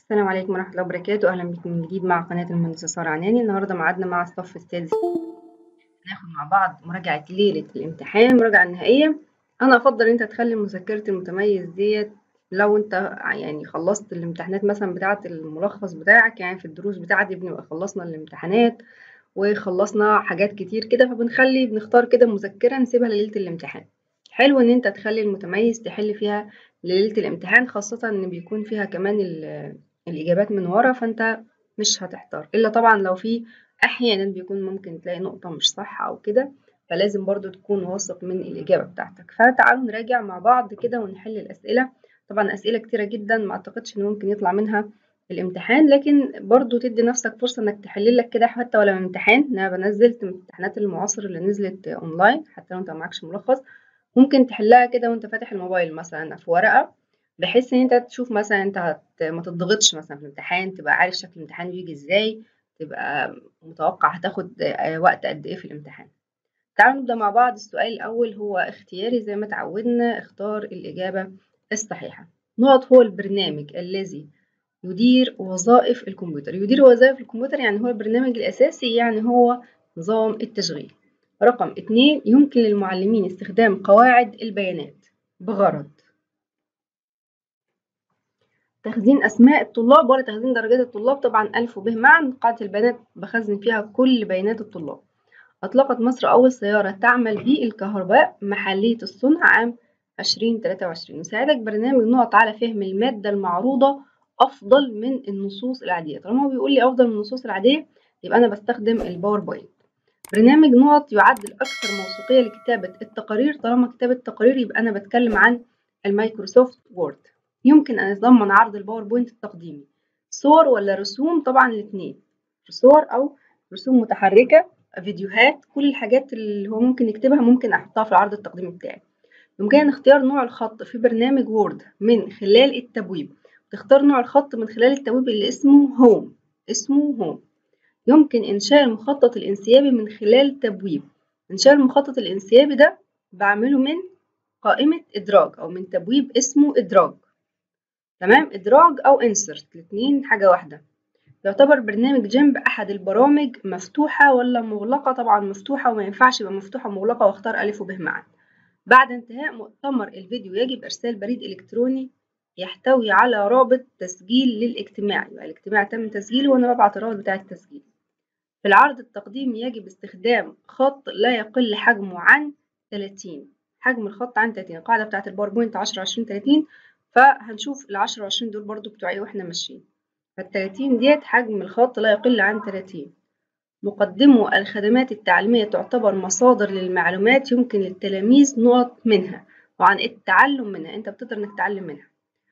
السلام عليكم ورحمة الله وبركاته أهلا بكم من جديد مع قناة المهندسة سارة عناني النهاردة معادنا مع الصف السادس هناخد مع بعض مراجعة ليلة الامتحان المراجعة النهائية أنا أفضل أنت تخلي مذكرة المتميز ديت لو أنت يعني خلصت الامتحانات مثلا بتاعة الملخص بتاعك يعني في الدروس بتاعتي بنبقى خلصنا الامتحانات وخلصنا حاجات كتير كده فبنخلي بنختار كده مذكرة نسيبها لليلة الامتحان حلو إن أنت تخلي المتميز تحل فيها ليلة الامتحان خاصة إن بيكون فيها كمان الإجابات من ورا فأنت مش هتحتار إلا طبعا لو في أحيانا بيكون ممكن تلاقي نقطة مش صح أو كده فلازم برضو تكون واثق من الإجابة بتاعتك فتعالوا نراجع مع بعض كده ونحل الأسئلة طبعا أسئلة كتيرة جدا ما أعتقدش إن ممكن يطلع منها الامتحان لكن برضو تدي نفسك فرصة إنك تحل لك كده حتى ولو امتحان أنا بنزلت امتحانات المعاصر اللي نزلت أونلاين حتى لو أنت معكش ملخص ممكن تحلها كده وأنت فاتح الموبايل مثلا في ورقة بحيث ان انت تشوف مثلا انت هت... ما تضغطش مثلا في الامتحان تبقى عارف شكل الامتحان بيجي ازاي تبقى متوقع هتاخد وقت قد ايه في الامتحان تعالوا نبدا مع بعض السؤال الاول هو اختياري زي ما تعودنا اختار الاجابه الصحيحه نقط هو البرنامج الذي يدير وظائف الكمبيوتر يدير وظائف الكمبيوتر يعني هو البرنامج الاساسي يعني هو نظام التشغيل رقم اتنين يمكن للمعلمين استخدام قواعد البيانات بغرض تخزين أسماء الطلاب ولا تخزين درجات الطلاب طبعا ألف وب معا قاعدة البيانات بخزن فيها كل بيانات الطلاب أطلقت مصر أول سيارة تعمل بالكهرباء محلية الصنع عام 2023 يساعدك برنامج نقط على فهم المادة المعروضة أفضل من النصوص العادية طالما هو بيقول لي أفضل من النصوص العادية يبقى أنا بستخدم الباوربوينت برنامج نقط يعد الأكثر موثوقية لكتابة التقارير طالما كتابة تقارير يبقى أنا بتكلم عن المايكروسوفت وورد يمكن أن يتضمن عرض الباوربوينت التقديمي صور ولا رسوم طبعا الاثنين صور أو رسوم متحركة فيديوهات كل الحاجات اللي هو ممكن يكتبها ممكن أحطها في العرض التقديمي بتاعي يمكن اختيار نوع الخط في برنامج وورد من خلال التبويب تختار نوع الخط من خلال التبويب اللي اسمه هوم اسمه هوم يمكن إنشاء المخطط الانسيابي من خلال تبويب إنشاء المخطط الانسيابي ده بعمله من قائمة إدراج أو من تبويب اسمه إدراج تمام إدراج أو insert الاتنين حاجة واحدة يعتبر برنامج جيمب أحد البرامج مفتوحة ولا مغلقة طبعا مفتوحة وما ينفعش يبقى مفتوحة ومغلقة واختار ألف وب معا بعد انتهاء مؤتمر الفيديو يجب إرسال بريد إلكتروني يحتوي على رابط تسجيل للاجتماع يبقى الاجتماع تم تسجيله وأنا ببعت الرابط بتاع التسجيل في العرض التقديمي يجب استخدام خط لا يقل حجمه عن 30 حجم الخط عن 30 القاعدة بتاعة الباوربوينت 10 20 30 فهنشوف العشرة وعشرين دول برضو بتوعي واحنا ماشيين فالتلاتين ديت حجم الخط لا يقل عن تلاتين مقدمو الخدمات التعليمية تعتبر مصادر للمعلومات يمكن للتلاميذ نقط منها وعن التعلم منها انت بتقدر انك تتعلم منها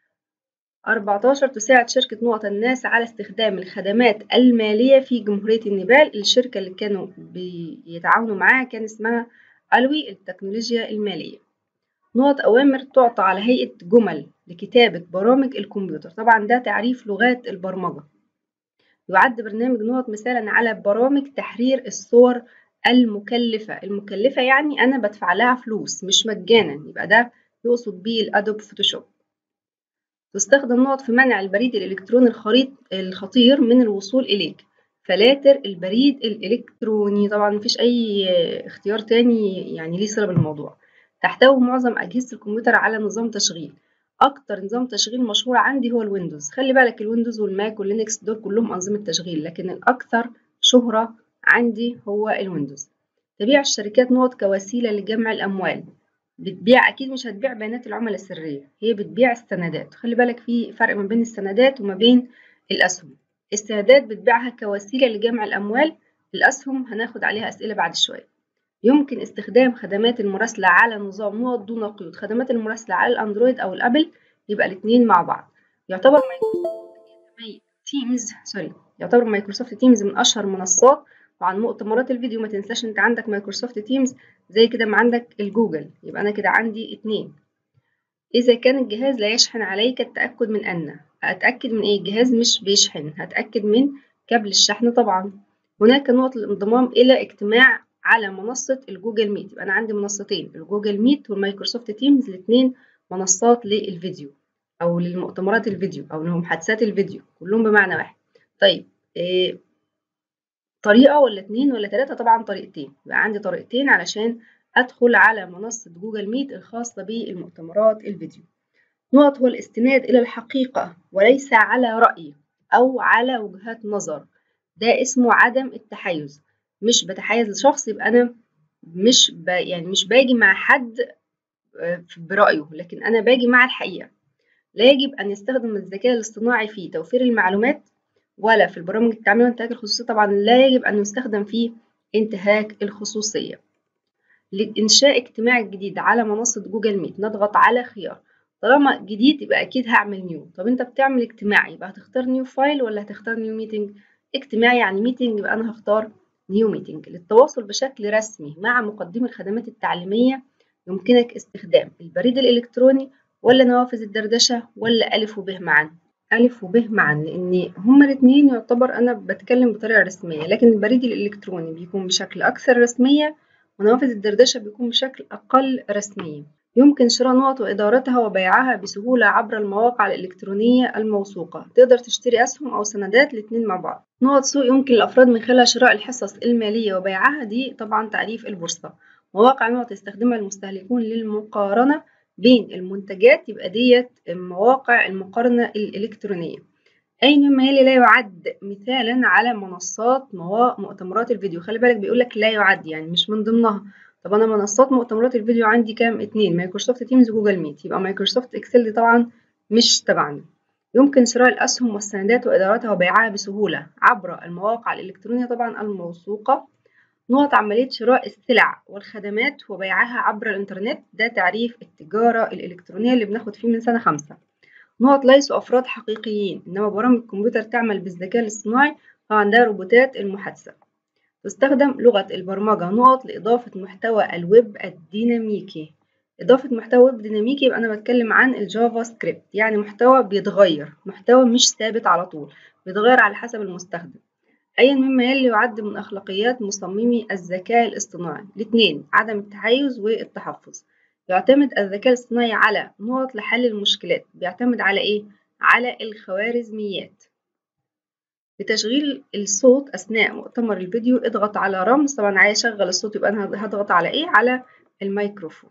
14 تساعد شركة نقط الناس على استخدام الخدمات المالية في جمهورية النيبال الشركة اللي كانوا بيتعاونوا معاها كان اسمها ألوي التكنولوجيا المالية نقط أوامر تعطى على هيئة جمل لكتابة برامج الكمبيوتر طبعا ده تعريف لغات البرمجة يعد برنامج نقط مثالا على برامج تحرير الصور المكلفة المكلفة يعني أنا بدفع لها فلوس مش مجانا يبقى ده يقصد بيه الأدوب فوتوشوب تستخدم نقط في منع البريد الإلكتروني الخريط الخطير من الوصول إليك فلاتر البريد الإلكتروني طبعا مفيش أي اختيار تاني يعني ليه صلة بالموضوع تحتوي معظم أجهزة الكمبيوتر على نظام تشغيل أكتر نظام تشغيل مشهور عندي هو الويندوز خلي بالك الويندوز والماك واللينكس دول كلهم أنظمة تشغيل لكن الأكثر شهرة عندي هو الويندوز تبيع الشركات نقط كوسيلة لجمع الأموال بتبيع أكيد مش هتبيع بيانات العملاء السرية هي بتبيع السندات خلي بالك في فرق ما بين السندات وما بين الأسهم السندات بتبيعها كوسيلة لجمع الأموال الأسهم هناخد عليها أسئلة بعد شوية يمكن استخدام خدمات المراسلة على نظام نقط دون قيود خدمات المراسلة على الأندرويد أو الأبل يبقى الاتنين مع بعض يعتبر تيمز سوري يعتبر مايكروسوفت تيمز من أشهر منصات وعن مؤتمرات الفيديو ما تنساش انت عندك مايكروسوفت تيمز زي كده ما عندك الجوجل يبقى أنا كده عندي اتنين إذا كان الجهاز لا يشحن عليك التأكد من أن أتأكد من إيه الجهاز مش بيشحن هتأكد من كابل الشحن طبعا هناك نقط الانضمام إلى اجتماع على منصة الجوجل ميت يبقى أنا عندي منصتين الجوجل ميت والمايكروسوفت تيمز الاتنين منصات للفيديو أو للمؤتمرات الفيديو أو لمحادثات الفيديو كلهم بمعنى واحد طيب إيه طريقة ولا اتنين ولا تلاتة طبعا طريقتين يبقى عندي طريقتين علشان أدخل على منصة جوجل ميت الخاصة بالمؤتمرات الفيديو نقط هو الاستناد إلى الحقيقة وليس على رأي أو على وجهات نظر ده اسمه عدم التحيز مش بتحيز لشخص يبقى أنا مش ب... يعني مش باجي مع حد برأيه لكن أنا باجي مع الحقيقة لا يجب أن يستخدم الذكاء الاصطناعي في توفير المعلومات ولا في البرامج التعميم وانتهاك الخصوصية طبعا لا يجب أن يستخدم في انتهاك الخصوصية لإنشاء اجتماع جديد على منصة جوجل ميت نضغط على خيار طالما جديد يبقى أكيد هعمل نيو طب أنت بتعمل اجتماع يبقى هتختار نيو فايل ولا هتختار نيو ميتنج اجتماع يعني ميتنج يبقى أنا هختار نيو ميتنج للتواصل بشكل رسمي مع مقدمي الخدمات التعليمية يمكنك استخدام البريد الإلكتروني ولا نوافذ الدردشة ولا ألف وب معا ألف وب معا لأن هما الاتنين يعتبر أنا بتكلم بطريقة رسمية لكن البريد الإلكتروني بيكون بشكل أكثر رسمية ونوافذ الدردشة بيكون بشكل أقل رسمية يمكن شراء نقط وإدارتها وبيعها بسهولة عبر المواقع الإلكترونية الموثوقة تقدر تشتري أسهم أو سندات الاتنين مع بعض نقط سوق يمكن الأفراد من خلال شراء الحصص المالية وبيعها دي طبعا تعريف البورصة مواقع نقط يستخدمها المستهلكون للمقارنة بين المنتجات يبقى ديت مواقع المقارنة الإلكترونية أي مما يلي لا يعد مثالا على منصات مؤتمرات الفيديو خلي بالك بيقولك لا يعد يعني مش من ضمنها طب أنا منصات مؤتمرات الفيديو عندي كام اتنين مايكروسوفت تيمز وجوجل ميت يبقى مايكروسوفت إكسل دي طبعا مش تبعنا يمكن شراء الأسهم والسندات وإدارتها وبيعها بسهولة عبر المواقع الإلكترونية طبعا الموثوقة نقط عملية شراء السلع والخدمات وبيعها عبر الإنترنت ده تعريف التجارة الإلكترونية اللي بناخد فيه من سنة خمسة نقط ليسوا أفراد حقيقيين إنما برامج الكمبيوتر تعمل بالذكاء الاصطناعي طبعا ده روبوتات المحادثة تستخدم لغة البرمجة نقط لإضافة محتوى الويب الديناميكي إضافة محتوى ويب ديناميكي يبقى أنا بتكلم عن الجافا سكريبت يعني محتوى بيتغير محتوى مش ثابت على طول بيتغير على حسب المستخدم أيا مما يلي يعد من أخلاقيات مصممي الذكاء الاصطناعي الاثنين عدم التحيز والتحفظ يعتمد الذكاء الاصطناعي على نقط لحل المشكلات بيعتمد على إيه؟ على الخوارزميات لتشغيل الصوت أثناء مؤتمر الفيديو اضغط على رمز طبعا عايز أشغل الصوت يبقى أنا هضغط على إيه؟ على الميكروفون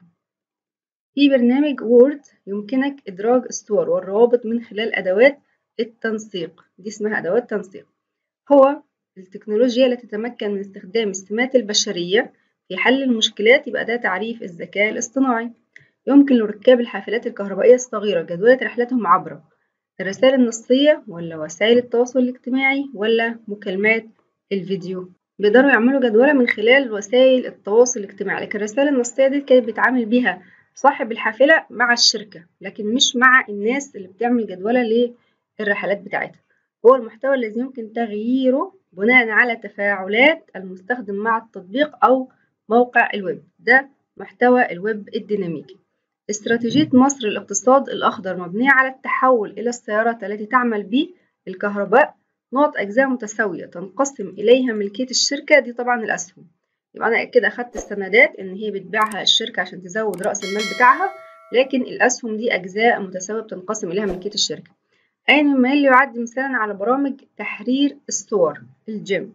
في برنامج وورد يمكنك إدراج الصور والروابط من خلال أدوات التنسيق دي اسمها أدوات تنسيق هو التكنولوجيا التي تتمكن من استخدام السمات البشرية في حل المشكلات يبقى ده تعريف الذكاء الاصطناعي يمكن لركاب الحافلات الكهربائية الصغيرة جدولة رحلتهم عبر الرسائل النصية ولا وسائل التواصل الاجتماعي ولا مكالمات الفيديو بيقدروا يعملوا جدولة من خلال وسائل التواصل الاجتماعي لكن الرسائل النصية دي كانت بيتعامل بيها صاحب الحافلة مع الشركة لكن مش مع الناس اللي بتعمل جدولة للرحلات بتاعتها هو المحتوى الذي يمكن تغييره بناء على تفاعلات المستخدم مع التطبيق أو موقع الويب ده محتوى الويب الديناميكي استراتيجية مصر للاقتصاد الأخضر مبنية على التحول إلى السيارات التي تعمل بالكهرباء نقط أجزاء متساوية تنقسم إليها ملكية الشركة دي طبعا الأسهم يبقى أنا كده أخدت السندات إن هي بتبيعها الشركة عشان تزود رأس المال بتاعها لكن الأسهم دي أجزاء متساوية بتنقسم إليها ملكية الشركة أي مما يلي يعد مثالا على برامج تحرير الصور الجيم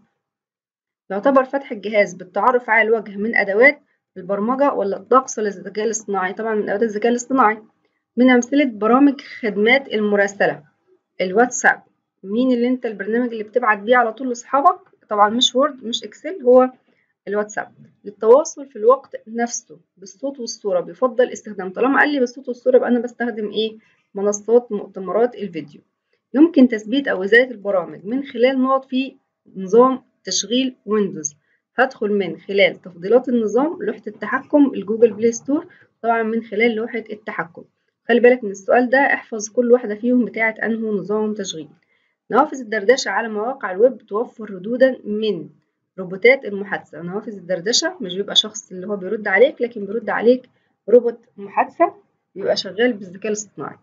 يعتبر فتح الجهاز بالتعرف على الوجه من أدوات البرمجة ولا الطقس ولا الذكاء الاصطناعي طبعا من أدوات الذكاء الاصطناعي من أمثلة برامج خدمات المراسلة الواتساب مين اللي انت البرنامج اللي بتبعت بيه على طول لأصحابك طبعا مش وورد مش اكسل هو الواتساب للتواصل في الوقت نفسه بالصوت والصورة بيفضل استخدام طالما قال لي بالصوت والصورة يبقى أنا بستخدم إيه منصات مؤتمرات الفيديو يمكن تثبيت أو إزالة البرامج من خلال نقط في نظام تشغيل ويندوز هدخل من خلال تفضيلات النظام لوحة التحكم الجوجل بلاي ستور طبعا من خلال لوحة التحكم خلي بالك من السؤال ده احفظ كل واحدة فيهم بتاعة أنه نظام تشغيل نوافذ الدردشة على مواقع الويب توفر ردودا من روبوتات المحادثة نوافذ الدردشة مش بيبقى شخص اللي هو بيرد عليك لكن بيرد عليك روبوت محادثة بيبقى شغال بالذكاء الاصطناعي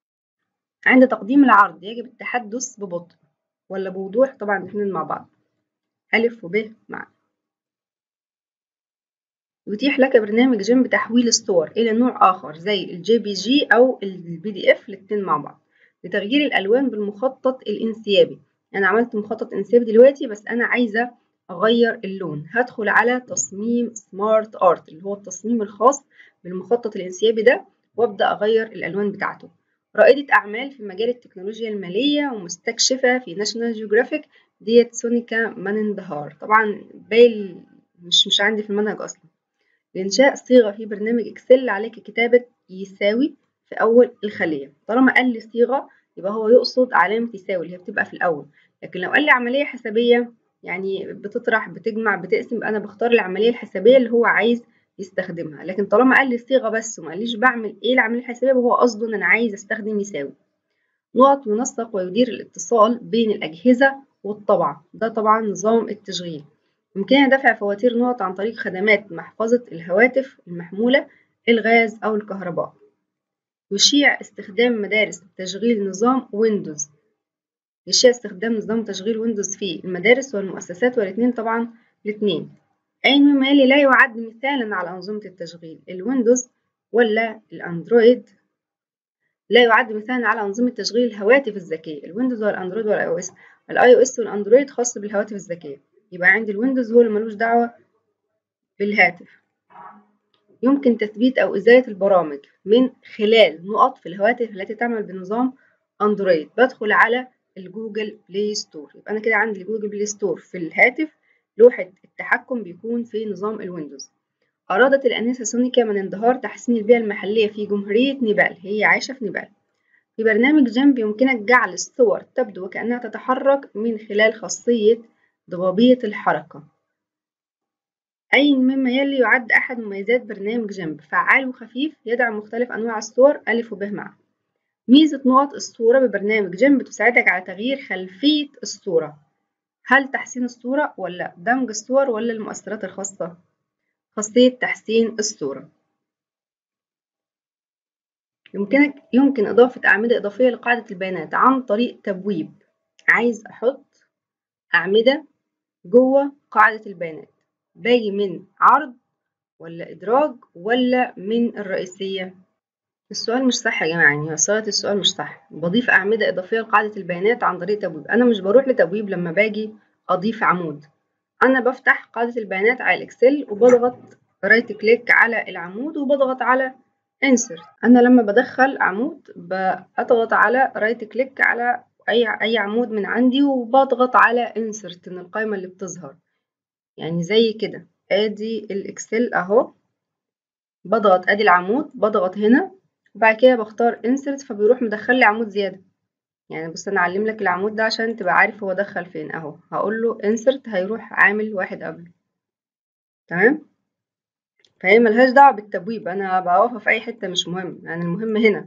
عند تقديم العرض يجب التحدث ببطء ولا بوضوح طبعا الاثنين مع بعض ألف وب معا يتيح لك برنامج جيم بتحويل الصور إلى نوع آخر زي الجي بي جي أو البي دي إف الاتنين مع بعض لتغيير الألوان بالمخطط الانسيابي أنا عملت مخطط انسيابي دلوقتي بس أنا عايزة أغير اللون هدخل على تصميم سمارت آرت اللي هو التصميم الخاص بالمخطط الانسيابي ده وأبدأ أغير الألوان بتاعته رائدة أعمال في مجال التكنولوجيا المالية ومستكشفة في ناشونال جيوغرافيك ديت سونيكا مانندهار طبعا باقي مش مش عندي في المنهج أصلا لإنشاء صيغة في برنامج إكسل عليك كتابة يساوي في أول الخلية طالما قال لي صيغة يبقى هو يقصد علامة يساوي اللي هي بتبقى في الأول لكن لو قال لي عملية حسابية يعني بتطرح بتجمع بتقسم أنا بختار العملية الحسابية اللي هو عايز يستخدمها لكن طالما قال لي صيغة بس وما قاليش بعمل إيه العملية الحسابية وهو قصده إن أنا عايز أستخدم يساوي نقط ينسق ويدير الاتصال بين الأجهزة والطبعة ده طبعا نظام التشغيل يمكننا دفع فواتير نقط عن طريق خدمات محفظة الهواتف المحمولة الغاز أو الكهرباء يشيع استخدام مدارس تشغيل نظام ويندوز يشيع استخدام نظام تشغيل ويندوز في المدارس والمؤسسات والاثنين طبعا الاثنين أي مالي لا يعد مثالا على أنظمة التشغيل الويندوز ولا الأندرويد لا يعد مثالا على أنظمة تشغيل الهواتف الذكية الويندوز والأندرويد والآي أو إس الآي أو إس والأندرويد خاص بالهواتف الذكية يبقى عندي الويندوز هو اللي ملوش دعوة بالهاتف يمكن تثبيت أو إزالة البرامج من خلال نقط في الهواتف التي تعمل بنظام أندرويد بدخل على الجوجل بلاي ستور يبقى أنا كده عندي جوجل بلاي ستور في الهاتف لوحة التحكم بيكون في نظام الويندوز أرادت الأنسة سونيكا من انضهار تحسين البيئة المحلية في جمهورية نيبال هي عايشة في نيبال في برنامج جنب يمكنك جعل الصور تبدو وكأنها تتحرك من خلال خاصية ضبابية الحركة أي مما يلي يعد أحد مميزات برنامج جنب فعال وخفيف يدعم مختلف أنواع الصور ألف وب معا ميزة نقط الصورة ببرنامج جنب تساعدك على تغيير خلفية الصورة هل تحسين الصورة ولا دمج الصور ولا المؤثرات الخاصة خاصية تحسين الصورة يمكنك يمكن إضافة أعمدة إضافية لقاعدة البيانات عن طريق تبويب عايز أحط أعمدة جوه قاعدة البيانات باجي من عرض ولا إدراج ولا من الرئيسية السؤال مش صح يا جماعة يعني صيغة السؤال مش صح بضيف أعمدة إضافية لقاعدة البيانات عن طريق تبويب أنا مش بروح لتبويب لما باجي أضيف عمود أنا بفتح قاعدة البيانات على الإكسل وبضغط رايت كليك على العمود وبضغط على insert أنا لما بدخل عمود بضغط على رايت كليك على أي أي عمود من عندي وبضغط على insert من القائمة اللي بتظهر يعني زي كده ادي الاكسل اهو بضغط ادي العمود بضغط هنا وبعد كده بختار insert فبيروح مدخل لي عمود زيادة يعني بص انا اعلم لك العمود ده عشان تبقى عارف هو دخل فين اهو هقول له insert هيروح عامل واحد قبله تمام فهي ملهاش دعوة بالتبويب انا بوقفها في اي حتة مش مهم يعني المهم هنا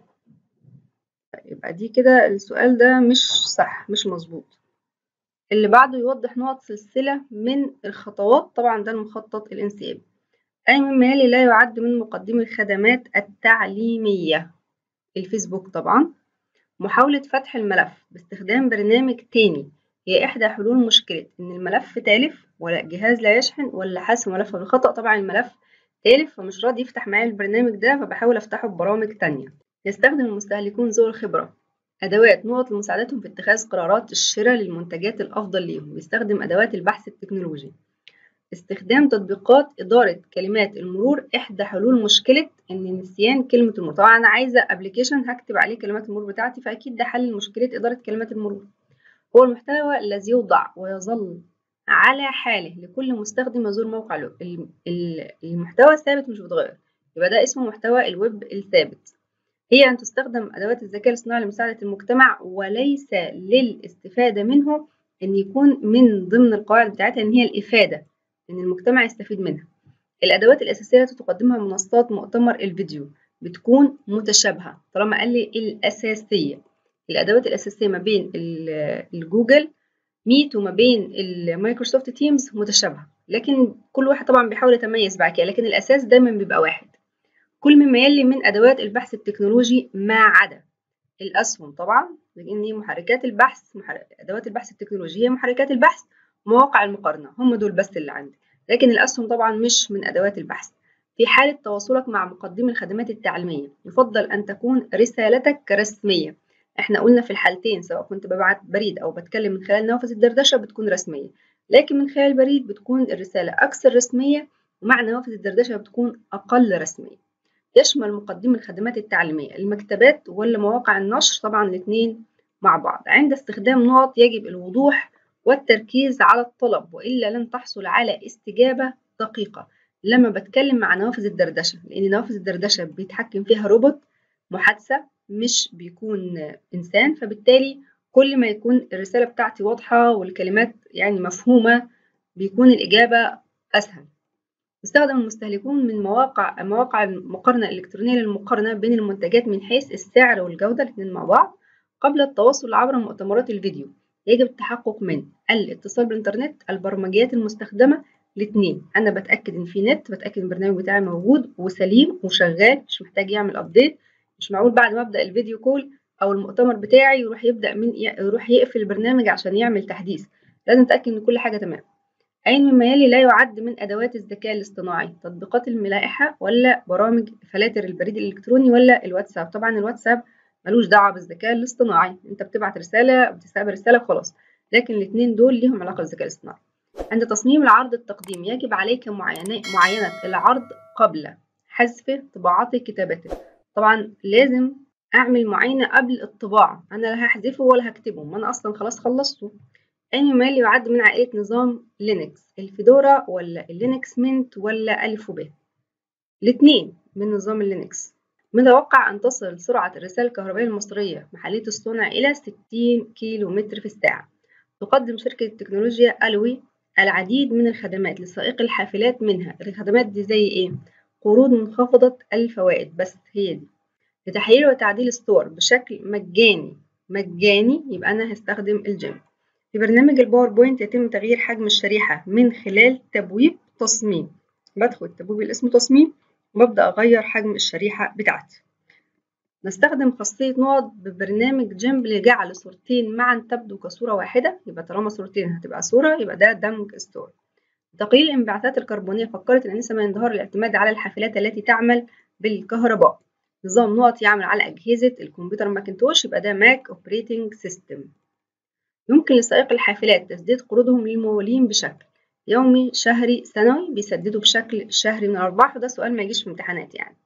يبقى دي كده السؤال ده مش صح مش مظبوط اللي بعده يوضح نقط سلسلة من الخطوات طبعا ده المخطط الانسيابي أي مما يلي لا يعد من مقدمي الخدمات التعليمية الفيسبوك طبعا محاولة فتح الملف باستخدام برنامج تاني هي إحدى حلول مشكلة إن الملف تالف ولا الجهاز لا يشحن ولا حاسب ملفه بالخطأ طبعا الملف تالف فمش راضي يفتح معايا البرنامج ده فبحاول أفتحه ببرامج تانية يستخدم المستهلكون ذوي الخبرة أدوات نقط لمساعدتهم في اتخاذ قرارات الشراء للمنتجات الأفضل ليهم بيستخدم أدوات البحث التكنولوجي استخدام تطبيقات إدارة كلمات المرور إحدى حلول مشكلة إن نسيان كلمة المرور طبعا أنا عايزة أبلكيشن هكتب عليه كلمات المرور بتاعتي فأكيد ده حل مشكلة إدارة كلمات المرور هو المحتوى الذي يوضع ويظل على حاله لكل مستخدم يزور موقع المحتوى الثابت مش بيتغير يبقى ده اسمه محتوى الويب الثابت هي أن تستخدم أدوات الذكاء الاصطناعي لمساعدة المجتمع وليس للاستفادة منه أن يكون من ضمن القواعد بتاعتها أن هي الإفادة أن المجتمع يستفيد منها الأدوات الأساسية التي تقدمها منصات مؤتمر الفيديو بتكون متشابهة طالما قال لي الأساسية الأدوات الأساسية ما بين الجوجل ميت وما بين المايكروسوفت تيمز متشابهة لكن كل واحد طبعا بيحاول يتميز بعد كده لكن الأساس دايما بيبقى واحد كل مما يلي من أدوات البحث التكنولوجي ما عدا الأسهم طبعا لأن محركات البحث محرك... أدوات البحث التكنولوجية محركات البحث مواقع المقارنة هم دول بس اللي عندي لكن الأسهم طبعا مش من أدوات البحث في حالة تواصلك مع مقدمي الخدمات التعليمية يفضل أن تكون رسالتك رسمية احنا قلنا في الحالتين سواء كنت ببعت بريد أو بتكلم من خلال نوافذ الدردشة بتكون رسمية لكن من خلال البريد بتكون الرسالة أكثر رسمية ومع نوافذ الدردشة بتكون أقل رسمية يشمل مقدمي الخدمات التعليمية المكتبات ولا مواقع النشر طبعا الاثنين مع بعض عند استخدام نقط يجب الوضوح والتركيز على الطلب وإلا لن تحصل على استجابة دقيقة لما بتكلم مع نوافذ الدردشة لأن نوافذ الدردشة بيتحكم فيها روبوت محادثة مش بيكون إنسان فبالتالي كل ما يكون الرسالة بتاعتي واضحة والكلمات يعني مفهومة بيكون الإجابة أسهل يستخدم المستهلكون من مواقع مواقع المقارنة الإلكترونية للمقارنة بين المنتجات من حيث السعر والجودة الاثنين مع بعض قبل التواصل عبر مؤتمرات الفيديو يجب التحقق من الاتصال بالإنترنت البرمجيات المستخدمة الاثنين أنا بتأكد إن في نت بتأكد إن البرنامج بتاعي موجود وسليم وشغال مش محتاج يعمل أبديت مش معقول بعد ما أبدأ الفيديو كول أو المؤتمر بتاعي يروح يبدأ من يروح يقفل البرنامج عشان يعمل تحديث لازم أتأكد إن كل حاجة تمام أي مما يلي لا يعد من أدوات الذكاء الاصطناعي تطبيقات الملائحة ولا برامج فلاتر البريد الإلكتروني ولا الواتساب طبعا الواتساب ملوش دعوة بالذكاء الاصطناعي أنت بتبعت رسالة بتستقبل رسالة وخلاص لكن الاتنين دول ليهم علاقة بالذكاء الاصطناعي عند تصميم العرض التقديم يجب عليك معاينة معاينة العرض قبل حذفه طباعته كتابته طبعا لازم أعمل معاينة قبل الطباعة أنا لا هحذفه ولا هكتبه ما أنا أصلا خلاص خلصته أي مال يعد من عائلة نظام لينكس الفيدورا ولا اللينكس منت ولا ألف وب الاتنين من نظام اللينكس متوقع أن تصل سرعة الرسالة الكهربائية المصرية محلية الصنع إلى 60 كيلو متر في الساعة تقدم شركة التكنولوجيا ألوي العديد من الخدمات لسائق الحافلات منها الخدمات دي زي إيه؟ قروض منخفضة الفوائد بس هي دي لتحرير وتعديل الصور بشكل مجاني مجاني يبقى أنا هستخدم الجيم في برنامج الباوربوينت يتم تغيير حجم الشريحة من خلال تبويب تصميم بدخل التبويب اللي اسمه تصميم وببدأ أغير حجم الشريحة بتاعتي نستخدم خاصية نقط ببرنامج جيمب لجعل صورتين معا تبدو كصورة واحدة يبقى طالما صورتين هتبقى صورة يبقى ده دمج ستور تقليل الانبعاثات الكربونية فكرت الأنسة من انظهار الاعتماد على الحافلات التي تعمل بالكهرباء نظام نقط يعمل على أجهزة الكمبيوتر ماكنتوش يبقى ده ماك أوبريتنج سيستم يمكن لسائق الحافلات تسديد قروضهم للممولين بشكل يومي شهري سنوي بيسددوا بشكل شهري من الأرباح وده سؤال ما يجيش في امتحانات يعني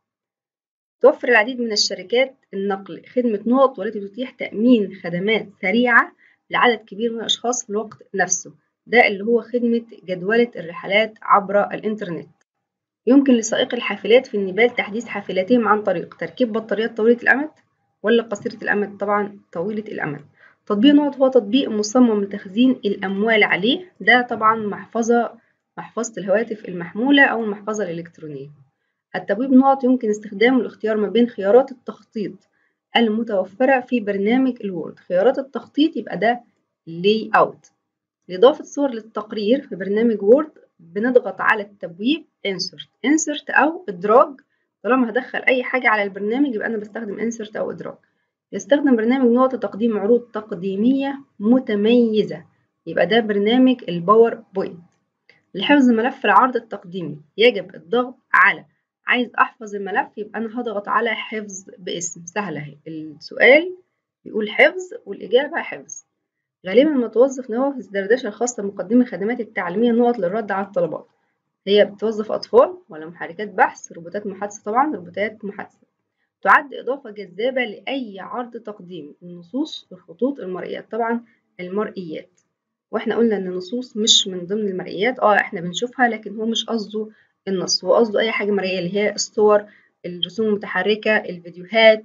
توفر العديد من الشركات النقل خدمة نقط والتي تتيح تأمين خدمات سريعة لعدد كبير من الأشخاص في الوقت نفسه ده اللي هو خدمة جدولة الرحلات عبر الإنترنت يمكن لسائق الحافلات في النيبال تحديث حافلاتهم عن طريق تركيب بطاريات طويلة الأمد ولا قصيرة الأمد طبعا طويلة الأمد تطبيق نقط هو تطبيق مصمم لتخزين الأموال عليه ده طبعا محفظة محفظة الهواتف المحمولة أو المحفظة الإلكترونية التبويب نقط يمكن استخدامه لاختيار ما بين خيارات التخطيط المتوفرة في برنامج الوورد خيارات التخطيط يبقى ده لي اوت لإضافة صور للتقرير في برنامج وورد بنضغط على التبويب insert insert أو إدراج طالما هدخل أي حاجة على البرنامج يبقى أنا بستخدم insert أو إدراج يستخدم برنامج نقطة تقديم عروض تقديمية متميزة يبقى ده برنامج الباور بوينت لحفظ ملف العرض التقديمي يجب الضغط على عايز أحفظ الملف يبقى أنا هضغط على حفظ باسم سهلة اهي السؤال بيقول حفظ والإجابة حفظ غالبا ما توظف نوافذ الدردشة الخاصة بمقدمي الخدمات التعليمية نقط للرد على الطلبات هي بتوظف أطفال ولا محركات بحث روبوتات محادثة طبعا روبوتات محادثة تعد إضافة جذابة لأي عرض تقديم النصوص الخطوط المرئيات طبعا المرئيات واحنا قلنا ان النصوص مش من ضمن المرئيات اه احنا بنشوفها لكن هو مش قصده النص هو قصده اي حاجه مرئيه اللي هي الصور الرسوم المتحركه الفيديوهات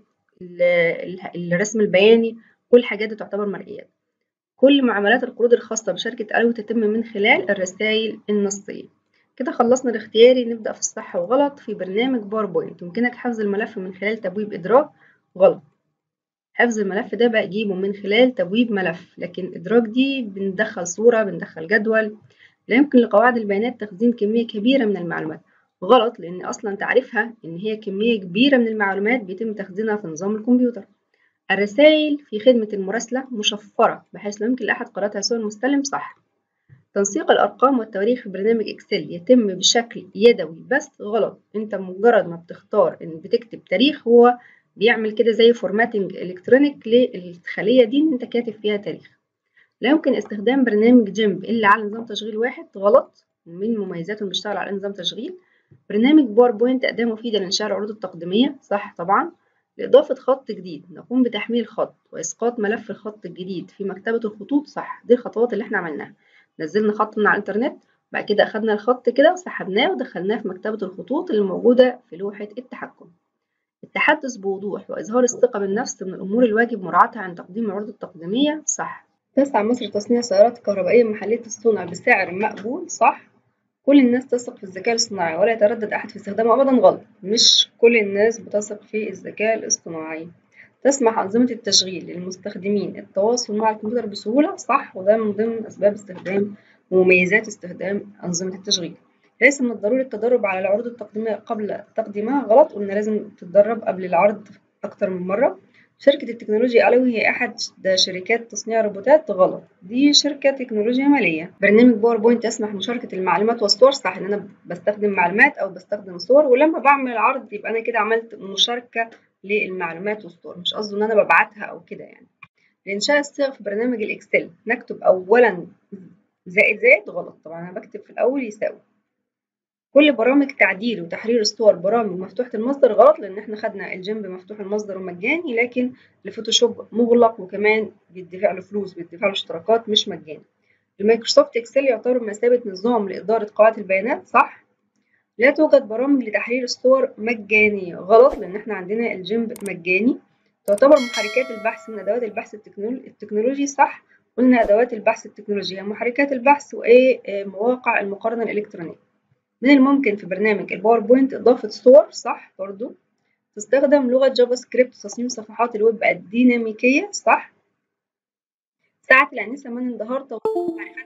الرسم البياني كل الحاجات دي تعتبر مرئيات كل معاملات القروض الخاصه بشركه الو تتم من خلال الرسائل النصيه كده خلصنا الاختياري نبدأ في الصح وغلط في برنامج باوربوينت يمكنك حفظ الملف من خلال تبويب إدراك غلط حفظ الملف ده بجيبه من خلال تبويب ملف لكن إدراك دي بندخل صورة بندخل جدول لا يمكن لقواعد البيانات تخزين كمية كبيرة من المعلومات غلط لأن أصلا تعرفها إن هي كمية كبيرة من المعلومات بيتم تخزينها في نظام الكمبيوتر الرسائل في خدمة المراسلة مشفرة بحيث لا يمكن لأحد قراءتها سوى المستلم صح تنسيق الأرقام والتواريخ في برنامج إكسل يتم بشكل يدوي بس غلط أنت مجرد ما بتختار إن بتكتب تاريخ هو بيعمل كده زي فورماتنج إلكترونيك للخلية دي إن أنت كاتب فيها تاريخ لا يمكن استخدام برنامج جيمب إلا على نظام تشغيل واحد غلط من مميزاته بيشتغل على نظام تشغيل برنامج باوربوينت أداة مفيدة لإنشاء العروض التقديمية صح طبعا لإضافة خط جديد نقوم بتحميل خط وإسقاط ملف الخط الجديد في مكتبة الخطوط صح دي الخطوات اللي احنا عملناها نزلنا خط من على الإنترنت بعد كده أخدنا الخط كده وسحبناه ودخلناه في مكتبة الخطوط اللي موجودة في لوحة التحكم التحدث بوضوح وإظهار الثقة بالنفس من الأمور الواجب مراعاتها عند تقديم العروض التقديمية صح تسعى مصر تصنيع سيارات كهربائية محلية الصنع بسعر مقبول صح كل الناس تثق في الذكاء الاصطناعي ولا يتردد أحد في استخدامه أبدا غلط مش كل الناس بتثق في الذكاء الاصطناعي تسمح أنظمة التشغيل للمستخدمين التواصل مع الكمبيوتر بسهولة صح وده من ضمن أسباب استخدام ومميزات استخدام أنظمة التشغيل ليس من الضروري التدرب على العروض التقديمية قبل تقديمها غلط قلنا لازم تتدرب قبل العرض أكتر من مرة شركة التكنولوجيا علوي هي أحد شركات تصنيع الروبوتات غلط دي شركة تكنولوجيا مالية برنامج باوربوينت يسمح بمشاركة المعلومات والصور صح إن أنا بستخدم معلومات أو بستخدم صور ولما بعمل العرض يبقى أنا كده عملت مشاركة للمعلومات والصور مش قصده إن أنا ببعتها أو كده يعني لإنشاء الصيغ في برنامج الإكسل نكتب أولا زائد زائد غلط طبعا أنا بكتب في الأول يساوي كل برامج تعديل وتحرير الصور برامج مفتوحة المصدر غلط لأن احنا خدنا الجنب مفتوح المصدر ومجاني لكن الفوتوشوب مغلق وكمان بيدفع له فلوس بيدفع له اشتراكات مش مجاني المايكروسوفت اكسل يعتبر بمثابة نظام لإدارة قواعد البيانات صح لا توجد برامج لتحرير الصور مجانية غلط لأن احنا عندنا الجنب مجاني تعتبر محركات البحث من أدوات البحث التكنولوجي صح قلنا أدوات البحث التكنولوجية محركات البحث وإيه مواقع المقارنة الإلكترونية من الممكن في برنامج الباوربوينت إضافة صور صح برضو تستخدم لغة جافا سكريبت تصميم صفحات الويب الديناميكية صح ساعة الأنسة من انضهار معرفة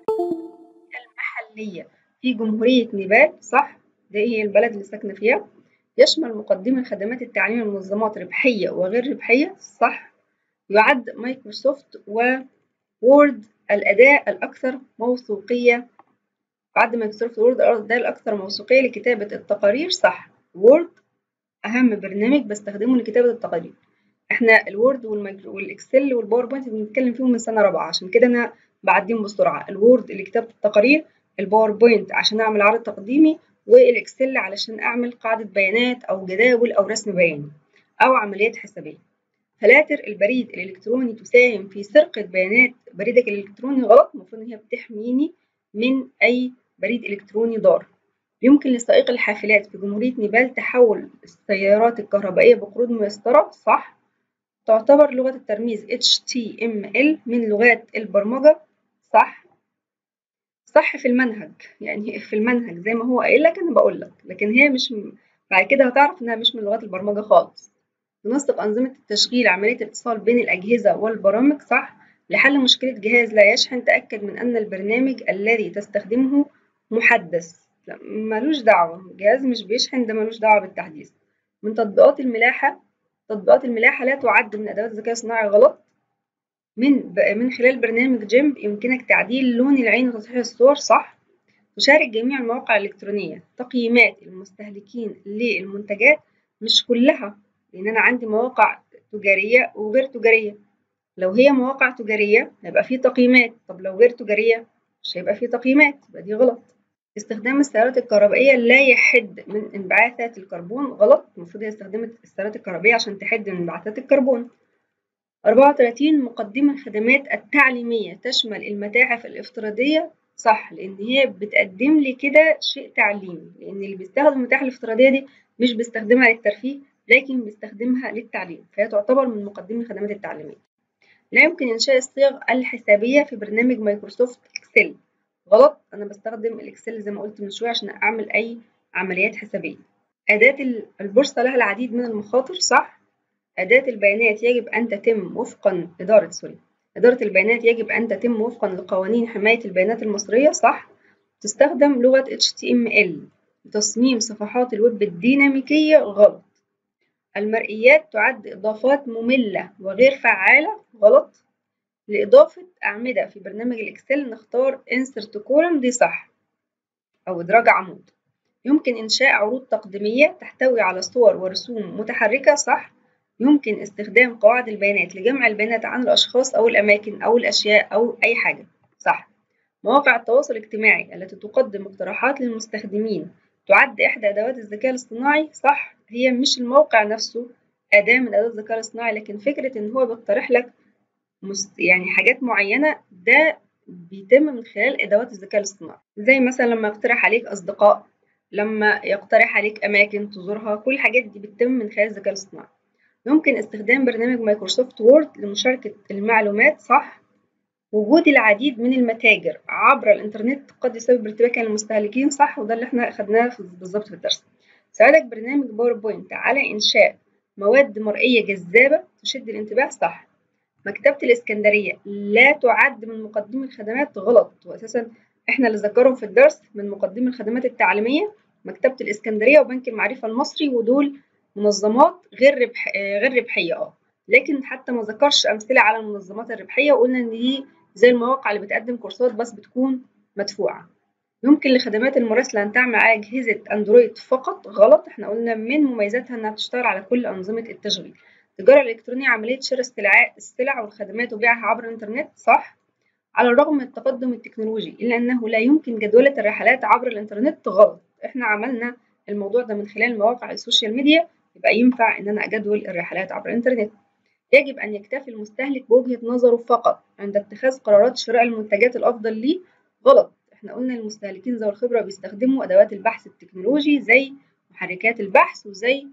المحلية في جمهورية نيبال صح دي هي البلد اللي ساكنة فيها يشمل مقدمي الخدمات التعليمية المنظمات ربحية وغير ربحية صح يعد مايكروسوفت وورد الأداة الأكثر موثوقية بعد مايكروسوفت وورد ده الأكثر موثوقية لكتابة التقارير صح وورد أهم برنامج بستخدمه لكتابة التقارير احنا الوورد والاكسل والباوربوينت بنتكلم فيهم من سنة رابعة عشان كده أنا بعديهم بسرعة الوورد لكتابة التقارير الباوربوينت عشان أعمل عرض تقديمي والإكسل علشان أعمل قاعدة بيانات أو جداول أو رسم بياني أو عمليات حسابية فلاتر البريد الإلكتروني تساهم في سرقة بيانات بريدك الإلكتروني غلط المفروض إن هي بتحميني من أي بريد إلكتروني ضار يمكن لسائق الحافلات في جمهورية نيبال تحول السيارات الكهربائية بقروض ميسرة صح تعتبر لغة الترميز HTML من لغات البرمجة صح صح في المنهج يعني في المنهج زي ما هو قايل لك أنا بقول لك لكن هي مش م... بعد كده هتعرف إنها مش من لغات البرمجة خالص تنسق أنظمة التشغيل عملية الاتصال بين الأجهزة والبرامج صح لحل مشكلة جهاز لا يشحن تأكد من أن البرنامج الذي تستخدمه محدث لا ملوش دعوة جهاز مش بيشحن ده ملوش دعوة بالتحديث من تطبيقات الملاحة تطبيقات الملاحة لا تعد من أدوات الذكاء الصناعي غلط من من خلال برنامج جيمب يمكنك تعديل لون العين وتصحيح الصور صح تشارك جميع المواقع الإلكترونية تقييمات المستهلكين للمنتجات مش كلها لأن أنا عندي مواقع تجارية وغير تجارية لو هي مواقع تجارية هيبقى فيه تقييمات طب لو غير تجارية مش هيبقى فيه تقييمات يبقى دي غلط استخدام السيارات الكهربائية لا يحد من انبعاثات الكربون غلط المفروض هي استخدمت السيارات الكهربائية عشان تحد من انبعاثات الكربون 34 مقدمة الخدمات التعليمية تشمل المتاحف الافتراضية صح لأن هي بتقدم لي كده شيء تعليمي لأن اللي بيستخدم المتاحف الافتراضية دي مش بيستخدمها للترفيه لكن بيستخدمها للتعليم فهي تعتبر من مقدمي الخدمات التعليمية لا يمكن إنشاء الصيغ الحسابية في برنامج مايكروسوفت إكسل غلط أنا بستخدم الإكسل زي ما قلت من شوية عشان أعمل أي عمليات حسابية أداة البورصة لها العديد من المخاطر صح أداة البيانات يجب أن تتم وفقا إدارة سوري إدارة البيانات يجب أن تتم وفقا لقوانين حماية البيانات المصرية صح تستخدم لغة HTML لتصميم صفحات الويب الديناميكية غلط المرئيات تعد إضافات مملة وغير فعالة غلط لإضافة أعمدة في برنامج الإكسل نختار insert column دي صح أو إدراج عمود يمكن إنشاء عروض تقديمية تحتوي على صور ورسوم متحركة صح يمكن استخدام قواعد البيانات لجمع البيانات عن الأشخاص أو الأماكن أو الأشياء أو أي حاجة صح مواقع التواصل الاجتماعي التي تقدم اقتراحات للمستخدمين تعد إحدى أدوات الذكاء الاصطناعي صح هي مش الموقع نفسه أداة من أدوات الذكاء الاصطناعي لكن فكرة إن هو بيقترح لك يعني حاجات معينة ده بيتم من خلال أدوات الذكاء الاصطناعي زي مثلا لما يقترح عليك أصدقاء لما يقترح عليك أماكن تزورها كل الحاجات دي بتتم من خلال الذكاء الاصطناعي يمكن استخدام برنامج مايكروسوفت وورد لمشاركة المعلومات صح وجود العديد من المتاجر عبر الإنترنت قد يسبب ارتباكا للمستهلكين صح وده اللي احنا أخدناه بالظبط في الدرس ساعدك برنامج باوربوينت على إنشاء مواد مرئية جذابة تشد الانتباه صح مكتبة الإسكندرية لا تعد من مقدمي الخدمات غلط وأساسا احنا اللي ذكرهم في الدرس من مقدمي الخدمات التعليمية مكتبة الإسكندرية وبنك المعرفة المصري ودول منظمات غير ربح غير ربحية اه لكن حتى ما ذكرش أمثلة على المنظمات الربحية وقلنا إن دي زي المواقع اللي بتقدم كورسات بس بتكون مدفوعة يمكن لخدمات المراسلة أن تعمل على أجهزة أندرويد فقط غلط احنا قلنا من مميزاتها إنها بتشتغل على كل أنظمة التشغيل التجارة الإلكترونية عملية شراء السلع والخدمات وبيعها عبر الإنترنت صح على الرغم من التقدم التكنولوجي إلا أنه لا يمكن جدولة الرحلات عبر الإنترنت غلط إحنا عملنا الموضوع ده من خلال مواقع السوشيال ميديا يبقى ينفع إن أنا أجدول الرحلات عبر الإنترنت يجب أن يكتفي المستهلك بوجهة نظره فقط عند اتخاذ قرارات شراء المنتجات الأفضل ليه غلط احنا قلنا المستهلكين ذوي الخبرة بيستخدموا أدوات البحث التكنولوجي زي محركات البحث وزي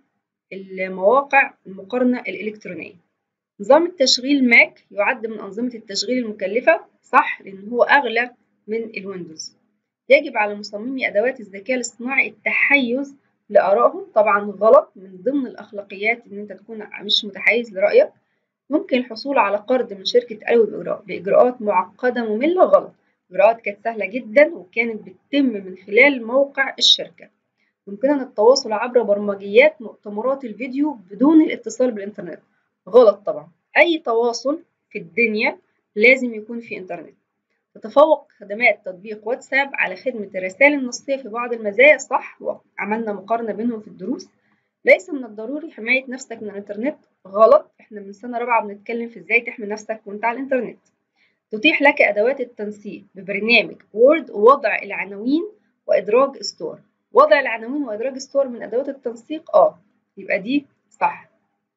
المواقع المقارنة الإلكترونية نظام التشغيل ماك يعد من أنظمة التشغيل المكلفة صح لأن هو أغلى من الويندوز يجب على مصممي أدوات الذكاء الاصطناعي التحيز لآرائهم طبعا غلط من ضمن الأخلاقيات إن أنت تكون مش متحيز لرأيك ممكن الحصول على قرض من شركة ألوي بإجراءات معقدة مملة غلط إجراءات كانت سهلة جدا وكانت بتتم من خلال موقع الشركة يمكننا التواصل عبر برمجيات مؤتمرات الفيديو بدون الاتصال بالإنترنت غلط طبعا أي تواصل في الدنيا لازم يكون في إنترنت تتفوق خدمات تطبيق واتساب على خدمة الرسائل النصية في بعض المزايا صح وعملنا مقارنة بينهم في الدروس ليس من الضروري حماية نفسك من الإنترنت غلط احنا من سنة رابعة بنتكلم في ازاي تحمي نفسك وانت على الإنترنت تتيح لك أدوات التنسيق ببرنامج وورد وضع العناوين وإدراج ستور وضع العناوين وإدراج ستور من أدوات التنسيق اه يبقى دي صح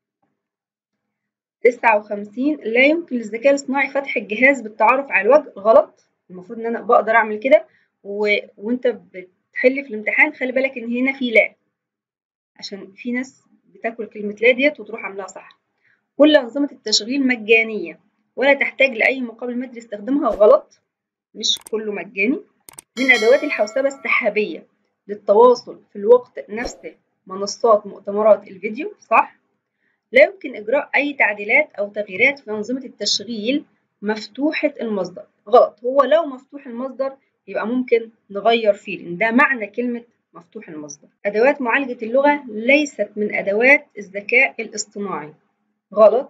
تسعة وخمسين لا يمكن للذكاء الاصطناعي فتح الجهاز بالتعرف على الوجه غلط المفروض ان انا بقدر اعمل كده و... وانت بتحل في الامتحان خلي بالك ان هنا في لا عشان في ناس بتاكل كلمة لا ديت وتروح عاملاها صح كل أنظمة التشغيل مجانية ولا تحتاج لأي مقابل مادي لاستخدامها غلط مش كله مجاني من أدوات الحوسبة السحابية للتواصل في الوقت نفسه منصات مؤتمرات الفيديو صح لا يمكن إجراء أي تعديلات أو تغييرات في أنظمة التشغيل مفتوحة المصدر غلط هو لو مفتوح المصدر يبقى ممكن نغير فيه لأن ده معنى كلمة مفتوح المصدر أدوات معالجة اللغة ليست من أدوات الذكاء الاصطناعي غلط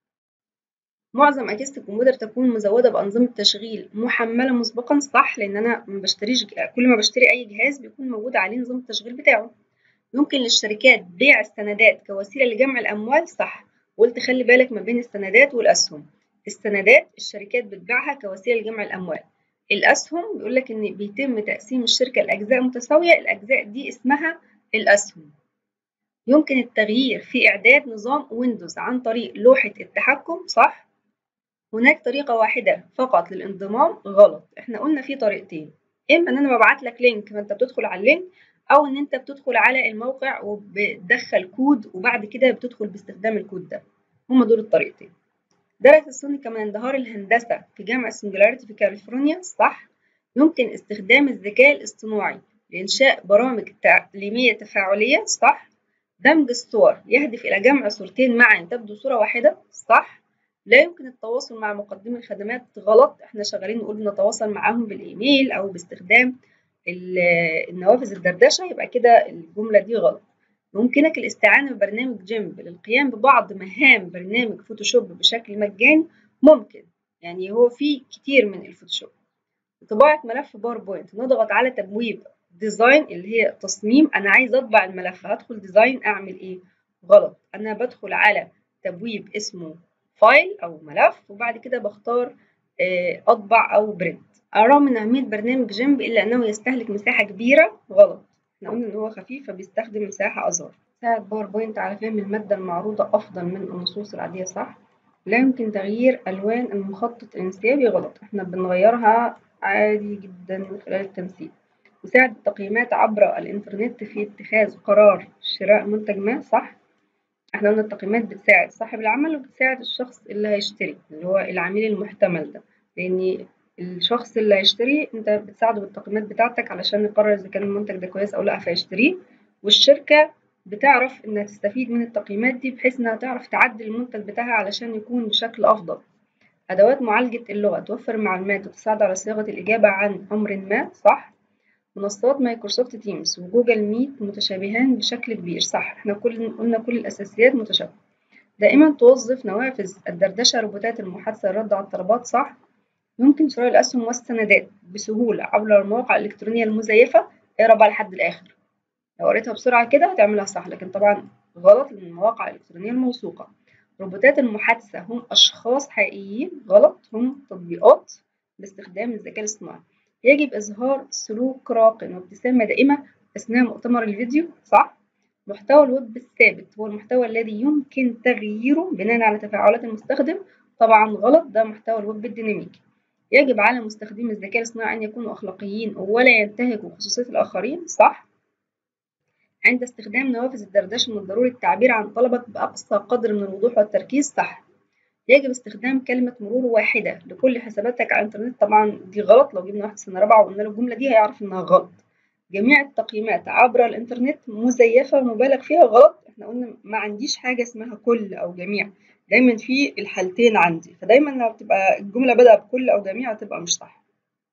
معظم أجهزة الكمبيوتر تكون مزودة بأنظمة تشغيل محملة مسبقا صح لأن أنا ما بشتريش كل ما بشتري أي جهاز بيكون موجود عليه نظام التشغيل بتاعه يمكن للشركات بيع السندات كوسيلة لجمع الأموال صح قلت خلي بالك ما بين السندات والأسهم السندات الشركات بتبيعها كوسيلة لجمع الأموال الأسهم بيقول لك إن بيتم تقسيم الشركة لأجزاء متساوية الأجزاء دي اسمها الأسهم يمكن التغيير في إعداد نظام ويندوز عن طريق لوحة التحكم صح هناك طريقة واحدة فقط للانضمام غلط احنا قلنا في طريقتين إما إن أنا ببعت لك لينك فأنت بتدخل على اللينك أو إن أنت بتدخل على الموقع وبتدخل كود وبعد كده بتدخل باستخدام الكود ده هما دول الطريقتين درس السوني كمان اندهار الهندسة في جامعة سنجلاريتي في كاليفورنيا صح يمكن استخدام الذكاء الاصطناعي لإنشاء برامج تعليمية تفاعلية صح دمج الصور يهدف إلى جمع صورتين معا تبدو صورة واحدة صح لا يمكن التواصل مع مقدمي الخدمات غلط احنا شغالين نقول نتواصل معاهم بالإيميل أو باستخدام النوافذ الدردشة يبقى كده الجملة دي غلط يمكنك الاستعانة ببرنامج جيمب للقيام ببعض مهام برنامج فوتوشوب بشكل مجاني ممكن يعني هو في كتير من الفوتوشوب طباعة ملف باوربوينت نضغط على تبويب ديزاين اللي هي تصميم انا عايز اطبع الملف هدخل ديزاين اعمل ايه غلط انا بدخل على تبويب اسمه فايل او ملف وبعد كده بختار اطبع او برنت ارغم من اهميه برنامج جيمب الا انه يستهلك مساحه كبيره غلط احنا قلنا ان هو خفيف فبيستخدم مساحه اصغر ساعد باوربوينت على فهم الماده المعروضه افضل من النصوص العاديه صح لا يمكن تغيير الوان المخطط الانسيابي غلط احنا بنغيرها عادي جدا من خلال التمثيل يساعد التقييمات عبر الإنترنت في اتخاذ قرار شراء منتج ما صح احنا قلنا التقييمات بتساعد صاحب العمل وبتساعد الشخص اللي هيشتري اللي هو العميل المحتمل ده لأن الشخص اللي هيشتري انت بتساعده بالتقييمات بتاعتك علشان يقرر اذا كان المنتج ده كويس او لا فيشتريه والشركة بتعرف انها تستفيد من التقييمات دي بحيث انها تعرف تعدل المنتج بتاعها علشان يكون بشكل افضل أدوات معالجة اللغة توفر معلومات وتساعد على صياغة الإجابة عن أمر ما صح منصات مايكروسوفت تيمز وجوجل ميت متشابهان بشكل كبير صح احنا كل قلنا كل الأساسيات متشابهة دائما توظف نوافذ الدردشة روبوتات المحادثة للرد على الطلبات صح يمكن شراء الأسهم والسندات بسهولة عبر المواقع الإلكترونية المزيفة اقرا بقى لحد الآخر لو قريتها بسرعة كده هتعملها صح لكن طبعا غلط لأن المواقع الإلكترونية الموثوقة روبوتات المحادثة هم أشخاص حقيقيين غلط هم تطبيقات باستخدام الذكاء الاصطناعي يجب إظهار سلوك راقٍ وابتسامة دائمة أثناء مؤتمر الفيديو صح؟ محتوى الويب الثابت هو المحتوى الذي يمكن تغييره بناء على تفاعلات المستخدم طبعا غلط ده محتوى الويب الديناميكي يجب على مستخدمي الذكاء الاصطناعي أن يكونوا أخلاقيين ولا ينتهكوا خصوصية الآخرين صح؟ عند استخدام نوافذ الدردشة من الضروري التعبير عن طلبك بأقصى قدر من الوضوح والتركيز صح يجب استخدام كلمة مرور واحدة لكل حساباتك على الإنترنت طبعا دي غلط لو جبنا واحد سنة رابعة وقلنا له الجملة دي هيعرف إنها غلط جميع التقييمات عبر الإنترنت مزيفة ومبالغ فيها غلط احنا قلنا ما عنديش حاجة اسمها كل أو جميع دايما في الحالتين عندي فدايما لو بتبقى الجملة بدأ بكل أو جميع هتبقى مش صح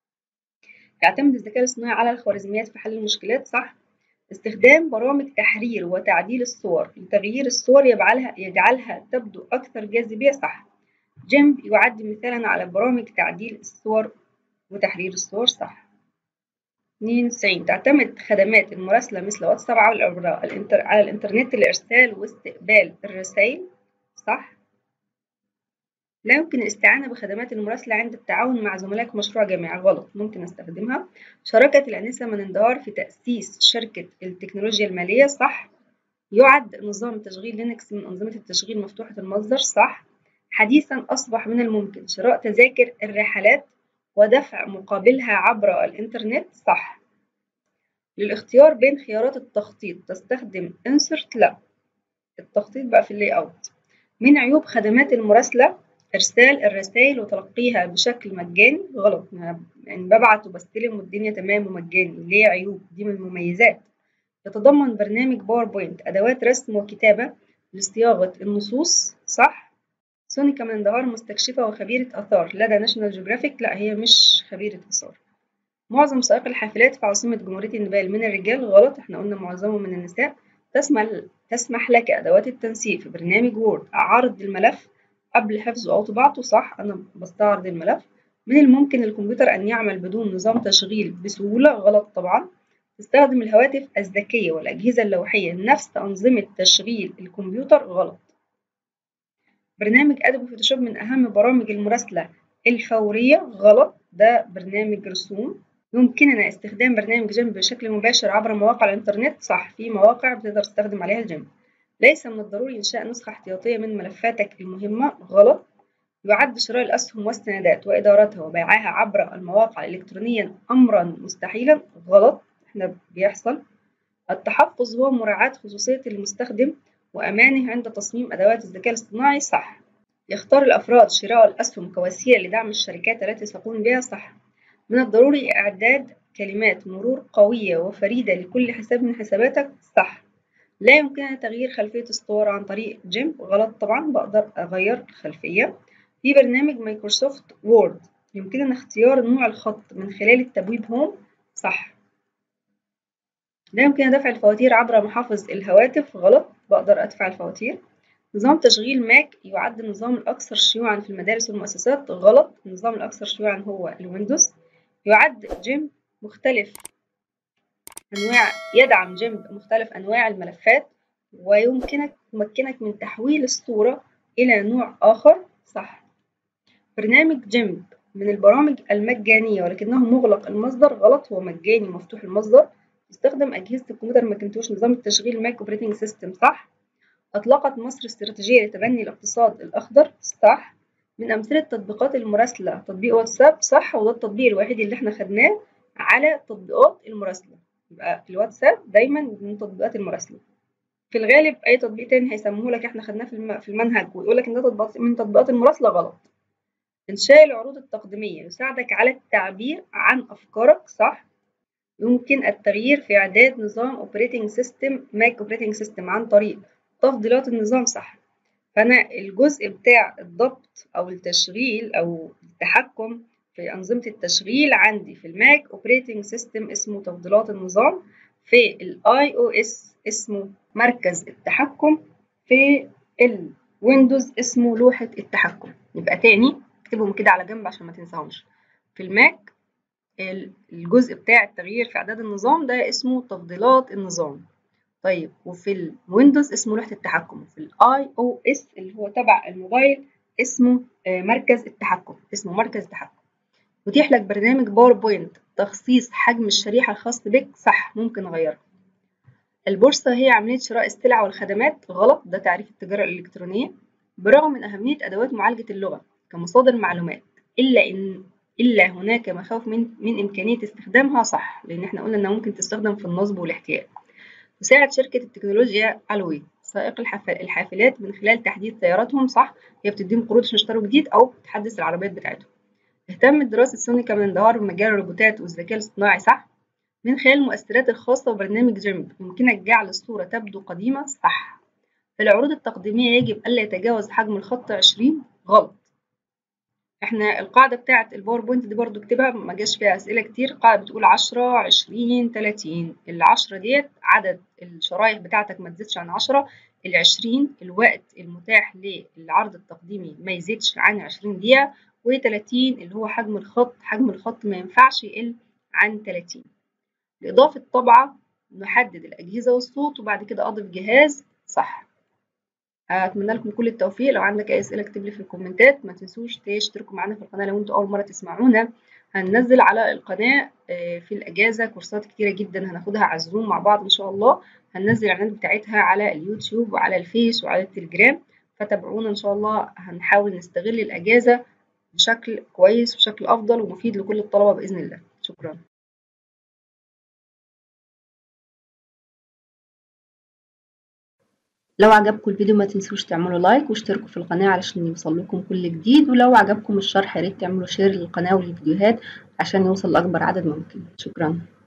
يعتمد الذكاء الاصطناعي على الخوارزميات في حل المشكلات صح استخدام برامج تحرير وتعديل الصور لتغيير الصور يجعلها يجعلها تبدو أكثر جاذبية صح جيمب يعد مثالا على برامج تعديل الصور وتحرير الصور صح 92 تعتمد خدمات المراسلة مثل واتساب على, الانتر... على الإنترنت لإرسال واستقبال الرسائل صح لا يمكن الاستعانة بخدمات المراسلة عند التعاون مع زملائك مشروع جامعي غلط ممكن استخدمها شراكة الأنسة من اندهار في تأسيس شركة التكنولوجيا المالية صح يعد نظام تشغيل لينكس من أنظمة التشغيل مفتوحة المصدر صح حديثا أصبح من الممكن شراء تذاكر الرحلات ودفع مقابلها عبر الإنترنت صح للاختيار بين خيارات التخطيط تستخدم insert لا التخطيط بقى في اللي اوت من عيوب خدمات المراسلة إرسال الرسائل وتلقيها بشكل مجاني غلط يعني ببعت وبستلم والدنيا تمام ومجاني ليه عيوب دي من المميزات يتضمن برنامج باوربوينت أدوات رسم وكتابة لصياغة النصوص صح سونيكا من اندهار مستكشفة وخبيرة آثار لدى ناشونال جيوغرافيك لا هي مش خبيرة آثار معظم سائق الحافلات في عاصمة جمهورية النيبال من الرجال غلط احنا قلنا معظمهم من النساء تسمح تسمح لك أدوات التنسيق في برنامج وورد عرض الملف قبل حفظه أو طباعته صح أنا بستعرض الملف من الممكن الكمبيوتر أن يعمل بدون نظام تشغيل بسهولة غلط طبعا تستخدم الهواتف الذكية والأجهزة اللوحية نفس أنظمة تشغيل الكمبيوتر غلط برنامج أدوبي فوتوشوب من أهم برامج المراسلة الفورية غلط ده برنامج رسوم يمكننا استخدام برنامج جيم بشكل مباشر عبر مواقع الإنترنت صح في مواقع بتقدر تستخدم عليها الجيم ليس من الضروري إنشاء نسخة احتياطية من ملفاتك المهمة غلط يعد شراء الأسهم والسندات وإدارتها وبيعها عبر المواقع الإلكترونية أمرا مستحيلا غلط إحنا بيحصل التحفظ هو مراعاة خصوصية المستخدم وأمانه عند تصميم أدوات الذكاء الاصطناعي صح يختار الأفراد شراء الأسهم كوسيلة لدعم الشركات التي تقوم بها صح من الضروري إعداد كلمات مرور قوية وفريدة لكل حساب من حساباتك صح لا يمكننا تغيير خلفية الصور عن طريق جيم غلط طبعا بقدر أغير الخلفية في برنامج مايكروسوفت وورد يمكننا اختيار نوع الخط من خلال التبويب هوم صح لا يمكن دفع الفواتير عبر محافظ الهواتف غلط بقدر أدفع الفواتير نظام تشغيل ماك يعد النظام الأكثر شيوعا في المدارس والمؤسسات غلط النظام الأكثر شيوعا هو الويندوز يعد جيم مختلف أنواع يدعم جيم مختلف أنواع الملفات ويمكنك يمكنك من تحويل الصورة إلى نوع آخر صح برنامج جيمب من البرامج المجانية ولكنه مغلق المصدر غلط هو مجاني مفتوح المصدر يستخدم أجهزة الكمبيوتر ماكنتوش نظام التشغيل ماك اوبريتنج سيستم صح أطلقت مصر استراتيجية لتبني الاقتصاد الأخضر صح من أمثلة تطبيقات المراسلة تطبيق واتساب صح وده التطبيق الوحيد اللي احنا خدناه على تطبيقات المراسلة يبقى الواتساب دايما من تطبيقات المراسلة في الغالب أي تطبيق تاني هيسموه لك احنا خدناه في المنهج ويقول لك إن ده تطبيق من تطبيقات المراسلة غلط إنشاء العروض التقديمية يساعدك على التعبير عن أفكارك صح يمكن التغيير في إعداد نظام أوبريتنج سيستم ماك أوبريتنج سيستم عن طريق تفضيلات النظام صح فأنا الجزء بتاع الضبط أو التشغيل أو التحكم في أنظمة التشغيل عندي في الماك أوبريتنج سيستم اسمه تفضيلات النظام في الاي او اس اسمه مركز التحكم في الويندوز اسمه لوحة التحكم يبقى تاني اكتبهم كده على جنب عشان ما تنساهمش في الماك الجزء بتاع التغيير في اعداد النظام ده اسمه تفضيلات النظام طيب وفي الويندوز اسمه لوحة التحكم في الاي او اس اللي هو تبع الموبايل اسمه مركز التحكم اسمه مركز التحكم يتيح لك برنامج باوربوينت تخصيص حجم الشريحة الخاص بك صح ممكن نغيره البورصة هي عملية شراء السلع والخدمات غلط ده تعريف التجارة الإلكترونية برغم من أهمية أدوات معالجة اللغة كمصادر معلومات إلا إن إلا هناك مخاوف من من إمكانية استخدامها صح لأن إحنا قلنا إنها ممكن تستخدم في النصب والاحتيال تساعد شركة التكنولوجيا ألوي سائق الحافلات من خلال تحديث سياراتهم صح هي بتديهم قروض عشان يشتروا جديد أو بتحدث العربيات بتاعتهم اهتمت دراسة سوني كمندهار بمجال الروبوتات والذكاء الاصطناعي صح من خلال المؤثرات الخاصة ببرنامج جيمب يمكنك جعل الصورة تبدو قديمة صح في العروض التقديمية يجب ألا يتجاوز حجم الخط 20 غلط احنا القاعدة بتاعة الباوربوينت دي برضو اكتبها ما جاش فيها أسئلة كتير قاعدة بتقول 10 20 30 العشرة ديت عدد الشرايح بتاعتك ما تزيدش عن 10 العشرين الوقت المتاح للعرض التقديمي ما يزيدش عن 20 دقيقة و30 اللي هو حجم الخط حجم الخط ما ينفعش يقل عن 30 لإضافة طبعة نحدد الأجهزة والصوت وبعد كده أضف جهاز صح أتمنى لكم كل التوفيق لو عندك أي أسئلة اكتب لي في الكومنتات ما تنسوش تشتركوا معانا في القناة لو انتوا أول مرة تسمعونا هننزل على القناة في الأجازة كورسات كتيرة جدا هناخدها على الزوم مع بعض إن شاء الله هننزل الإعلانات بتاعتها على اليوتيوب وعلى الفيس وعلى التليجرام فتابعونا إن شاء الله هنحاول نستغل الأجازة بشكل كويس وبشكل أفضل ومفيد لكل الطلبة بإذن الله شكرا لو عجبكم الفيديو ما تنسوش تعملوا لايك واشتركوا في القناة علشان يوصل لكم كل جديد ولو عجبكم الشرح ياريت تعملوا شير للقناة والفيديوهات عشان يوصل لأكبر عدد ممكن شكرا